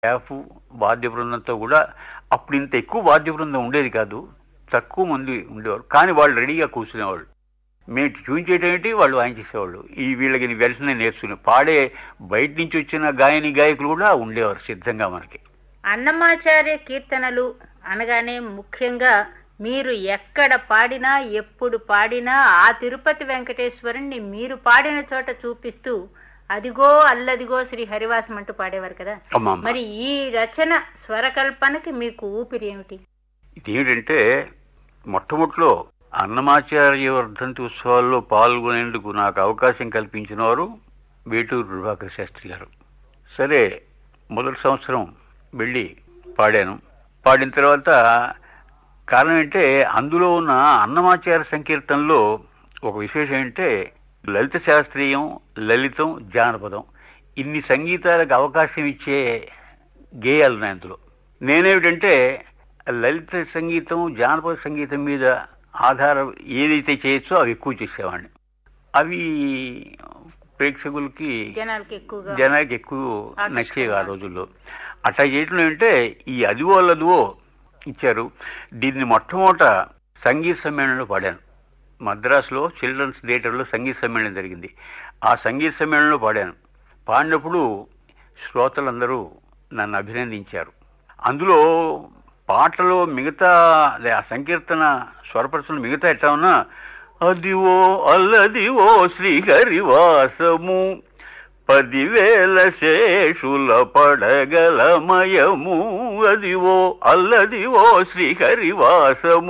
staff వాద్య బృందంతో కూడా అప్పుడు ఇంత ఎక్కువ వాద్య బృందం ఉండేది కాదు తక్కువ మంది ఉండేవారు కానీ వాళ్ళు రెడీగా కూర్చునేవాళ్ళు మేము ట్యూన్ చేయడం ఏంటి వాళ్ళు వాయించేసేవాళ్ళు ఈ వీళ్ళకి వెంటనే నేర్చుకుని పాడే బయట నుంచి వచ్చిన గాయని గాయకులు కూడా ఉండేవారు సిద్ధంగా మనకి అన్నమాచార్య కీర్తనలు అనగానే ముఖ్యంగా మీరు ఎక్కడ పాడినా ఎప్పుడు పాడినా ఆ తిరుపతి వెంకటేశ్వరుణ్ణి మీరు పాడిన చోట చూపిస్తూ అదిగో అల్లదిగో శ్రీ హరివాసం అంటూ పాడేవారు కదా అమ్మమ్మ మరి ఈ రచన స్వరకల్పనకి మీకు ఊపిరి ఏమిటి ఇదేంటంటే మొట్టమొదటిలో అన్నమాచార్య వర్ధంతి ఉత్సవాల్లో పాల్గొనేందుకు నాకు అవకాశం కల్పించిన వారు వేటూరు ప్రభాకర్ శాస్త్రి గారు సరే మొదటి సంవత్సరం వెళ్ళి పాడాను పాడిన తర్వాత కారణం ఏంటంటే అందులో ఉన్న అన్నమాచార్య సంకీర్తనలో ఒక విశేషం ఏంటంటే లలిత శాస్త్రీయం లలితం జానపదం ఇన్ని సంగీతాలకు అవకాశం ఇచ్చే గేయాలు ఉన్నాయి అందులో నేనేమిటంటే లలిత సంగీతం జానపద సంగీతం మీద ఆధారం ఏదైతే చేయొచ్చో అవి ఎక్కువ చేసేవాడిని అవి ప్రేక్షకులకి జనాలకి ఎక్కువగా జనానికి ఎక్కువ నచ్చేవి ఆ రోజుల్లో అట్లా చేయటం ఏంటంటే ఈ అదివో అదివో ఇచ్చారు దీన్ని మొట్టమొదట సంగీత సమ్మేళనంలో పాడాను మద్రాసులో చిల్డ్రన్స్ థియేటర్లో సంగీత సమ్మేళనం జరిగింది ఆ సంగీత సమ్మేళనంలో పాడాను పాడినప్పుడు శ్రోతలందరూ నన్ను అభినందించారు అందులో పాటలో మిగతా అదే ఆ సంకీర్తన స్వరపరచడం మిగతా ఎట్లా ఉన్నా అదివో అల్లదివో శ్రీహరివాసము పదివేల శేషుల పడగలమయము అదివో అల్లదివో శ్రీహరివాసము